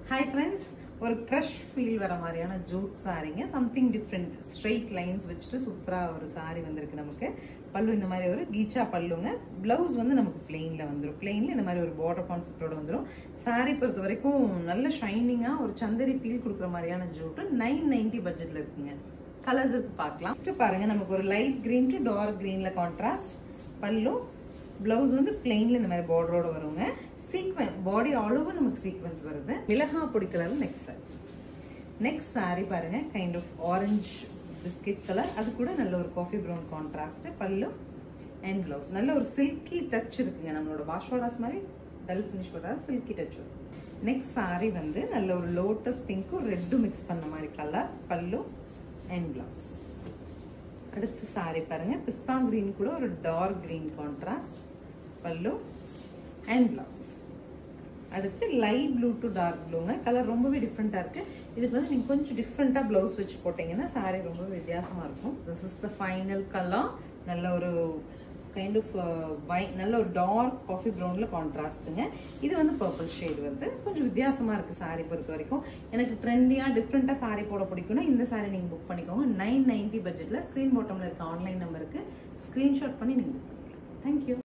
hi friends ஒரு crush feel வர மாதிரியான ஜூட் சாரீங்க சம்திங் டிஃப்ரெண்ட் ஸ்ட்ரெயிட் லைன்ஸ் வச்சுட்டு சூப்பராக ஒரு சாரி வந்திருக்கு நமக்கு பல்லு இந்த மாதிரி ஒரு கீச்சா பல்லுங்க ப்ளவுஸ் வந்து நமக்கு பிளெயினில் வந்துடும் பிளெயினில் இந்த மாதிரி ஒரு பார்டர் கான்செப்டோட வந்துடும் சாரி பொறுத்த வரைக்கும் நல்ல ஷைனிங்காக ஒரு சந்தரி ஃபீல் கொடுக்குற மாதிரியான ஜூட்டு நைன் நைன்ட்டி பட்ஜெட்டில் இருக்குங்க கலர்ஸ் இருக்கு பார்க்கலாம் ஃபஸ்ட்டு பாருங்க நமக்கு ஒரு லைட் க்ரீன் டு டார்க் க்ரீனில் கான்ட்ராஸ்ட் பல்லு பிளவுஸ் வந்து பிளெயின்ல இந்த மாதிரி பார்டரோட வருங்க சீக்வன் பாடி ஆல் ஓவர் நமக்கு சீக்வன்ஸ் வருது மிளகா பொடி கலர் நெக்ஸ்ட் நெக்ஸ்ட் சாரி பாருங்க kind of orange biscuit colour அது கூட நல்ல ஒரு காஃபி ப்ரௌன் கான்ட்ராஸ்ட் பல்லு அண்ட் பிளவுஸ் நல்ல ஒரு சில்கி டச் இருக்குங்க நம்மளோட வாஷ்வாடாஸ் மாதிரி டல் ஃபினிஷ் வராது சில்கி டச் வரும் நெக்ஸ்ட் சாரி வந்து நல்ல ஒரு லோட்டஸ் பிங்க்கும் ரெட்டும் மிக்ஸ் பண்ண மாதிரி கலர் பல்லு அண்ட் பிளவுஸ் அடுத்து சாரி பாருங்க பிஸ்தா கிரீன் கூட ஒரு டார்க் கிரீன் கான்ட்ராஸ்ட் பல்லு அண்ட் பிளவுஸ் அடுத்து லைட் ப்ளூ டு டார்க் ப்ளூங்க கலர் ரொம்பவே டிஃப்ரெண்ட்டாக இருக்குது இதுக்கு வந்து நீங்கள் கொஞ்சம் டிஃப்ரெண்ட்டாக ப்ளவுஸ் வச்சு போட்டிங்கன்னா சாரி ரொம்ப வித்தியாசமாக இருக்கும் this is the final colour நல்ல ஒரு கைண்ட் ஆஃப் வை நல்ல ஒரு டார்க் காஃபி ப்ரௌனில் கான்ட்ராஸ்ட்டுங்க இது வந்து பர்பிள் ஷேட் வருது கொஞ்சம் வித்தியாசமாக இருக்குது சாரி பொறுத்த வரைக்கும் எனக்கு ட்ரெண்டியாக டிஃப்ரெண்ட்டாக சாரி போட பிடிக்கும்னா இந்த சாரி நீங்கள் புக் பண்ணிக்கோங்க நைன் நைன்ட்டி பட்ஜெட்டில் ஸ்க்ரீன் பாட்டமில் இருக்க ஆன்லைன் நம்பருக்கு ஸ்க்ரீன்ஷாட் பண்ணி நீங்கள் புக் பண்ணிக்கலாம் தேங்க்யூ